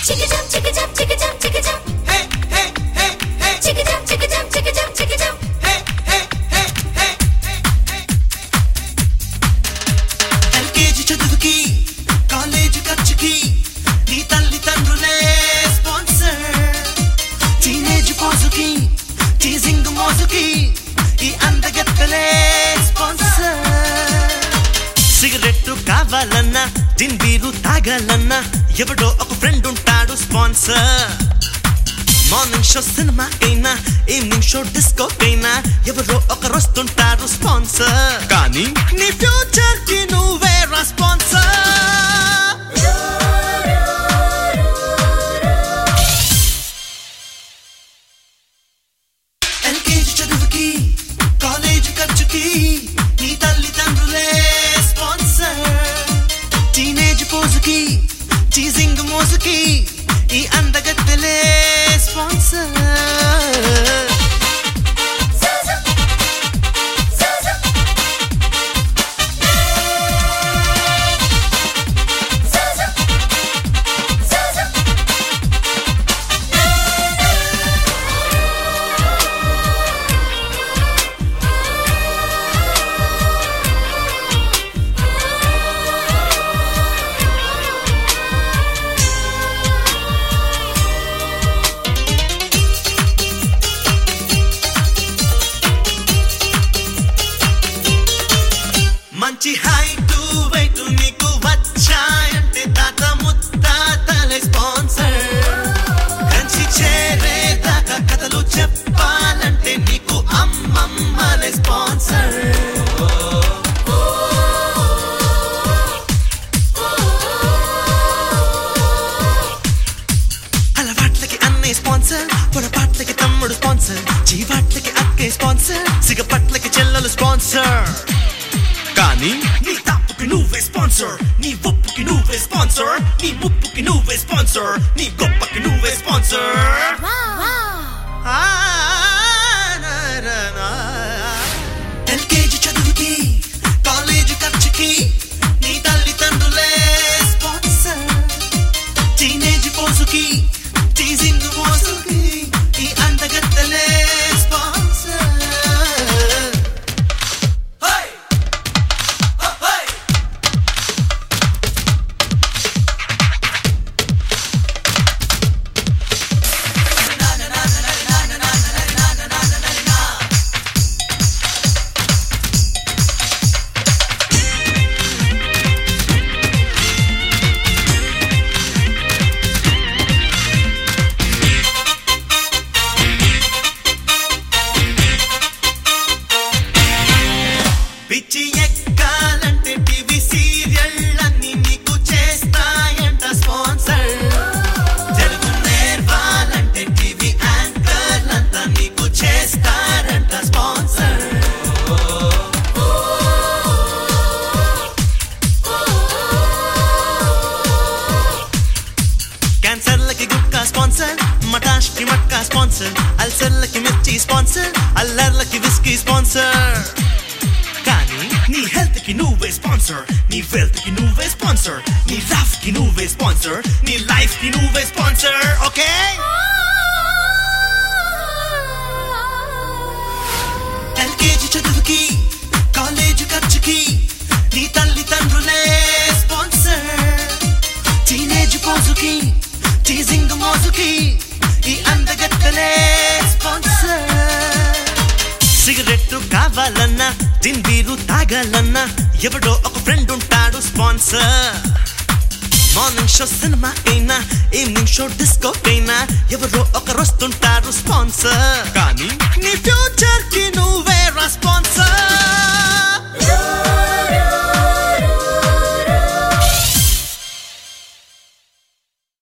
Chicka jump, chicka jump, chicka jump, chicka jump. Hey, hey, hey, hey, Chicka jump, chicka jump, chicka jump, chicka jump. hey, hey, hey, hey, hey. LKG చదువుకి college ఖర్చుకి నీ తల్లిదండ్రులే sponsor teenage పాజుకి teasing మోజుకి ఈ అందగత్తలే sponsor cigarette కావాలన్నా జిన్ beer తాగాలన్నా ఎవడో ఒక ఫ్రెండ్ ఉంటాడు స్పాన్సర్ మార్నింగ్ షో సినిమాకైనా ఈవినింగ్ షో డిస్కోకైనా ఎవరో ఒకరు వస్తుంటారు స్పాన్సర్ కానీ నీ ఫ్యూచర్ కి నువ్వే స్పాన్సర్ ఎల్కేజీ చదువుకి కాలేజ్ ఖర్చుకి నీ తల్లిదండ్రులే స్పాన్సర్ టీనేజ్ పోజుకి టీజింగ్ మోజుకి ఈ అందగత్తెలే sponsor Zaza. Zaza. Zaza. Zaza. మంచి హైట్ వెయిట్ నీకు వచ్చాయంటే తాత ముత్తాతలే స్పాన్సర్ కంచి చేరేదాకా కథలు చెప్పాలంటే నీకు అమ్మమ్మలే స్పాన్సర్ అలవాట్లకి అన్నయ్య స్పాన్సర్ పొరపాట్లకి తమ్ముడు స్పాన్సర్ జీవాట్లకి అక్కే స్పాన్సర్ సిగపట్లకి చెల్లెలు స్పాన్సర్ కానీ నీ తప్పుకి నువ్వే స్పాన్సర్ నీ ఒప్పుకి నువ్వే స్పాన్సర్ నీ ముప్పుకి నువ్వే స్పాన్సర్ నీ గొప్పకి నువ్వే స్పాన్సర్ ఎల్కేజీ చదువుకి కాలేజీ ఖర్చుకి నీ తల్లిదండ్రులే స్పాన్సర్ టీనేజ్ పోసుకి టీజింగ్ మోసుకి ఈ అందగత్తలే స్పాన్సర్ హై హై పిచ్చి ఎక్కాలంటే టీవీ సీరియల్ అన్ని నీకు చేస్తాయంట స్పాన్సర్ తెలుగు నేర్వాలంటే టీవీ యాంకర్ అంతా నీకు చేస్తారంట స్పాన్సర్ క్యాన్సర్లకి గుక్క స్పాన్సర్ మటాష్కి మట్కా స్పాన్సర్ అల్సర్లకి మిర్చి స్పాన్సర్ అల్లర్లకి విస్కీ స్పాన్సర్ కానీ నీ హెల్త్ కి నువ్వే స్పాన్సర్ నీ వెల్త్ కి నువ్వే స్పాన్సర్ నీ లవ్ కి నువ్వే స్పాన్సర్ నీ లైఫ్ కి నువ్వే స్పాన్సర్ ఓకే ఎల్కేజీ చదువుకి కాలేజ్ ఖర్చుకి నీ తల్లిదండ్రులే స్పాన్సర్ టీనేజ్ పోజుకి టీజింగ్ మోజుకి ఈ అందగత్తలే స్పాన్సర్ సిగరెట్ కావాలన్నా జిన్ బీరు తాగాలన్నా ఎవడో ఒక ఫ్రెండ్ ఉంటాడు స్పాన్సర్ మార్నింగ్ షో సినిమాకైనా ఈవినింగ్ షో డిస్కోకైనా ఎవరో ఒకరు వస్తుంటారు స్పాన్సర్ కానీ నీ ఫ్యూచర్ కి నువ్వే స్పాన్సర్